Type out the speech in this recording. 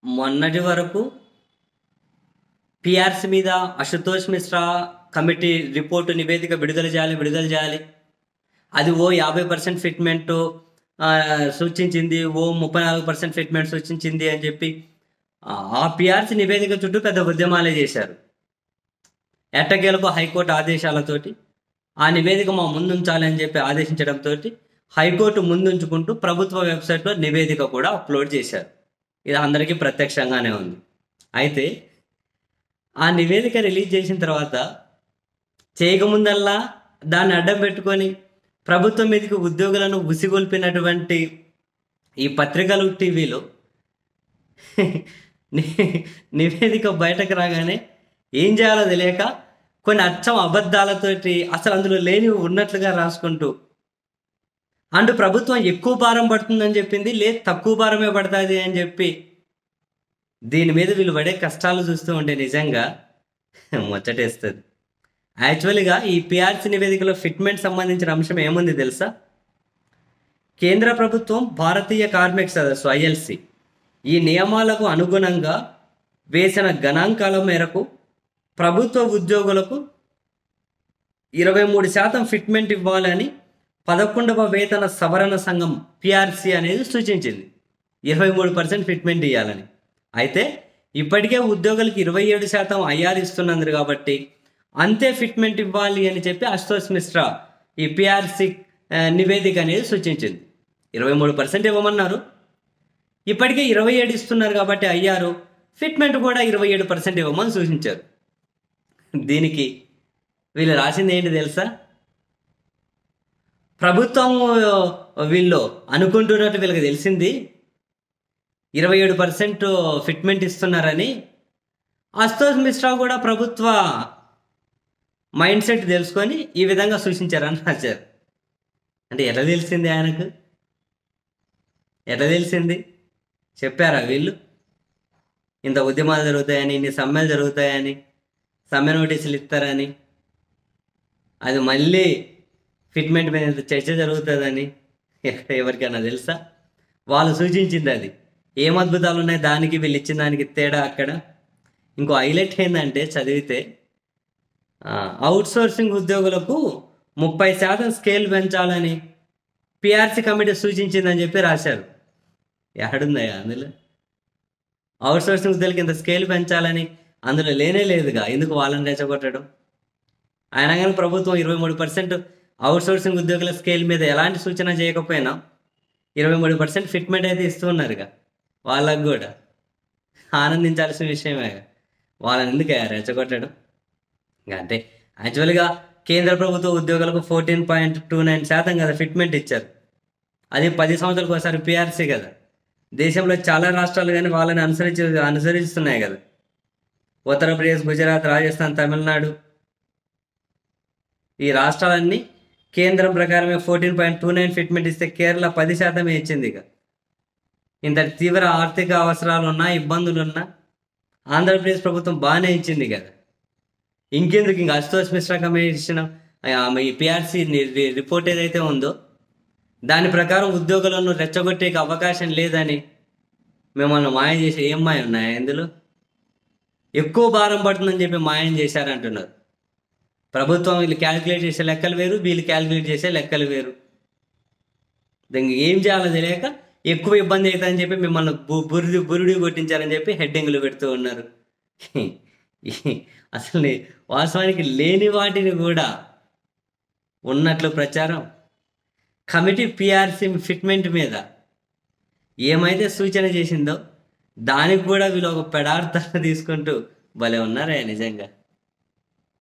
మొన్నటి వరకు పిఆర్సీ మీద అశుతోష్ మిశ్రా కమిటీ రిపోర్టు నివేదిక విడుదల చేయాలి విడుదల చేయాలి అది ఓ యాభై పర్సెంట్ ఫిట్మెంట్ సూచించింది ఓ ముప్పై నాలుగు పర్సెంట్ ఫిట్మెంట్ సూచించింది అని చెప్పి ఆ, ఆ పిఆర్సీ నివేదిక చుట్టూ పెద్ద ఉద్యమాలే చేశారు ఎట్టకేలకు హైకోర్టు ఆదేశాలతోటి ఆ నివేదిక మా ముందుంచాలి అని చెప్పి ఆదేశించడంతో హైకోర్టు ముందుంచుకుంటూ ప్రభుత్వ వెబ్సైట్లో నివేదిక కూడా అప్లోడ్ చేశారు ఇది అందరికీ ప్రత్యక్షంగానే ఉంది అయితే ఆ నివేదిక రిలీజ్ చేసిన తర్వాత చేయకముందల్లా దాన్ని అడ్డం పెట్టుకొని ప్రభుత్వం మీదకి ఉద్యోగులను ఉసిగొల్పినటువంటి ఈ పత్రికలు టీవీలో ని- నివేదిక బయటకు రాగానే ఏం చేయాలో తెలియక కొన్ని అచ్చం అబద్ధాలతోటి అసలు అందులో లేనివి ఉన్నట్లుగా రాసుకుంటూ అండ్ ప్రభుత్వం ఎక్కువ భారం పడుతుందని చెప్పింది లేదు తక్కువ భారమే పడుతుంది అని చెప్పి దీని మీద వీళ్ళు పడే కష్టాలు చూస్తూ ఉంటే నిజంగా ముచ్చటేస్తుంది యాక్చువల్గా ఈ పిఆర్సీ నివేదికలో ఫిట్మెంట్ సంబంధించిన అంశం ఏముంది తెలుసా కేంద్ర ప్రభుత్వం భారతీయ కార్మిక సదస్సు ఐఎల్సి ఈ నియమాలకు అనుగుణంగా వేసిన గణాంకాల మేరకు ప్రభుత్వ ఉద్యోగులకు ఇరవై మూడు శాతం ఫిట్మెంట్ ఇవ్వాలని పదకొండవ వేతన సవరణ సంఘం పిఆర్సి అనేది సూచించింది ఇరవై మూడు పర్సెంట్ ఫిట్మెంట్ ఇవ్వాలని అయితే ఇప్పటికే ఉద్యోగులకు ఇరవై ఏడు శాతం ఐఆర్ ఇస్తున్నారు కాబట్టి అంతే ఫిట్మెంట్ ఇవ్వాలి అని చెప్పి అశుతోష్ మిశ్రా ఈ పిఆర్సి నివేదిక అనేది సూచించింది ఇరవై మూడు పర్సెంట్ ఇవ్వమన్నారు ఇప్పటికే ఇరవై ఏడు ఇస్తున్నారు కాబట్టి అయ్యారు ఫిట్మెంట్ కూడా ఇరవై ఏడు పర్సెంట్ ఇవ్వమని సూచించారు దీనికి వీళ్ళు రాసింది ఏంటి తెలుసా ప్రభుత్వం వీళ్ళు అనుకుంటున్నట్టు వీళ్ళకి తెలిసింది ఇరవై ఏడు పర్సెంట్ ఫిట్మెంట్ ఇస్తున్నారని అస్తోష్ మిశ్రా కూడా ప్రభుత్వ మైండ్ సెట్ తెలుసుకొని ఈ విధంగా సూచించారని రాశారు అంటే ఎట్లా తెలిసింది ఆయనకు ఎట్లా తెలిసింది చెప్పారా వీళ్ళు ఇంత ఉద్యమాలు జరుగుతాయని ఇన్ని సమ్మెలు జరుగుతాయని సమ్మె నోటీసులు ఇస్తారని అది మళ్ళీ ఫిట్మెంట్ మీద ఇంత చర్చ జరుగుతుందని ఎక్కడ ఎవరికైనా తెలుసా వాళ్ళు సూచించింది అది ఏం అద్భుతాలు ఉన్నాయి దానికి వీళ్ళు ఇచ్చిన దానికి తేడా అక్కడ ఇంకో హైలైట్ ఏంటంటే చదివితే అవుట్ సోర్సింగ్ ఉద్యోగులకు ముప్పై శాతం స్కేల్ పెంచాలని పిఆర్సీ కమిటీ సూచించిందని చెప్పి రాశారు ఎక్కడుందయ్యా అందులో అవుట్ సోర్సింగ్ ఉద్యోగులకి ఇంత స్కేల్ పెంచాలని అందులో లేనే లేదుగా ఎందుకు వాళ్ళని రెచ్చగొట్టడం అయినా కానీ ప్రభుత్వం ఇరవై మూడు పర్సెంట్ అవుట్ సోర్సింగ్ ఉద్యోగుల స్కేల్ మీద ఎలాంటి సూచన చేయకపోయినా ఇరవై మూడు పర్సెంట్ ఫిట్మెంట్ అయితే ఇస్తున్నారుగా వాళ్ళకు కూడా ఆనందించాల్సిన విషయమే వాళ్ళని ఎందుకు రెచ్చగొట్టడం ఇంకా అంటే యాక్చువల్గా కేంద్ర ప్రభుత్వ ఉద్యోగులకు ఫోర్టీన్ పాయింట్ టూ నైన్ శాతం కదా ఫిట్మెంట్ ఇచ్చారు అది పది సంవత్సరాలకు ఒకసారి పిఆర్సీ కదా దేశంలో చాలా రాష్ట్రాలు కానీ వాళ్ళని అనుసరించి అనుసరిస్తున్నాయి కదా ఉత్తరప్రదేశ్ గుజరాత్ రాజస్థాన్ తమిళనాడు ఈ రాష్ట్రాలన్నీ కేంద్రం ప్రకారమే fourteen point two nine fitment ఇస్తే కేరళ పది శాతమే ఇచ్చింది ఇక ఇంత తీవ్ర ఆర్థిక అవసరాలు ఉన్నా ఇబ్బందులు ఉన్నా ఆంధ్రప్రదేశ్ ప్రభుత్వం బాగానే ఇచ్చింది కదా ఇంకెందుకు ఇంకా అశుతోష్ మిశ్రా కమిషన్ ఆమె ఈ పిఆర్సీ రిపోర్ట్ ఏదైతే ఉందో దాని ప్రకారం ఉద్యోగులను రెచ్చగొట్టే అవకాశం లేదని మిమ్మల్ని మాయం చేసి ఏం మాయం ఉన్నాయి ఇందులో ఎక్కువ భారం పడుతుందని చెప్పి మాయం చేశారంటున్నారు ప్రభుత్వం వీళ్ళు క్యాలిక్యులేట్ చేసే లెక్కలు వేరు వీళ్ళు క్యాలిక్యులేట్ చేసే లెక్కలు వేరు దీనికి ఏం చేయాలో తెలియక ఎక్కువ ఇబ్బంది అవుతుందని చెప్పి మిమ్మల్ని బు- బురిడి బురిడి కొట్టించారని చెప్పి హెడ్డింగ్లు పెడుతూ ఉన్నారు అసలు వాస్తవానికి లేని వాటిని కూడా ఉన్నట్లు ప్రచారం కమిటీ పిఆర్సీ ఫిట్మెంట్ మీద ఏమైతే సూచన చేసిందో దానికి కూడా వీళ్ళు ఒక పెడార్థాలు తీసుకుంటూ భలే ఉన్నారా నిజంగా